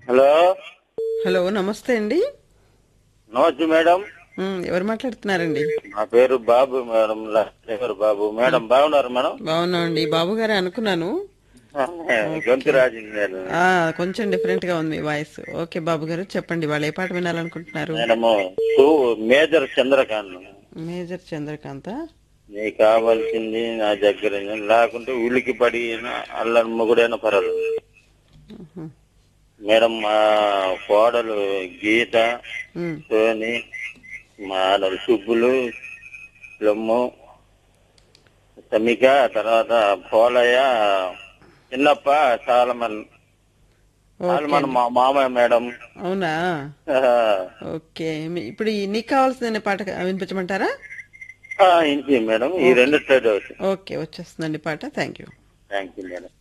Hello hello నమస్తే అండి నమస్తే మేడం ఉమ్, ఎవరు మాట్లాడుతున్నారండి నా పేరు బాబు మేడం పేరు బాబు మేడం బాగున్నారు మేడం బాగున్నామండి బాబు గారే అనుకున్నాను గొంతు రాజు నేను ఆ కొంచెం డిఫరెంట్ గా ఉంది మీ వాయిస్ ఓకే బాబు గారు చెప్పండి వాళ్ళు ఏ పాట వినాలనుకుంటున్నారు మేడము కు- మేజర్ చంద్రకాంత్ మేజర్ చంద్రకాంత నీకు కావాల్సింది నా దగ్గర ఉంది. లేకుంటే ఉలికి పడిన అల్లని మొగుడైన పర్వాలేదు మేడం మా కోడలు గీత ఉమ్, సోని మా ఆడలు సుబ్బులు లొమ్ము సమిక తర్వాత పోలయ్య చిన్నప్ప సాలమన్ ఓకే సాలమన్ మా మామయ్య మేడం అవునా ఓకే మీ- ఇప్పుడు ఈ నీకు కావాల్సిన పాట వినిపించమంటారా ఇంటి మేడం ఈ రెండు ట్రేడ్ అవుతుంది ఓకే వచ్చేస్తుందండి పాట thank you thank you madam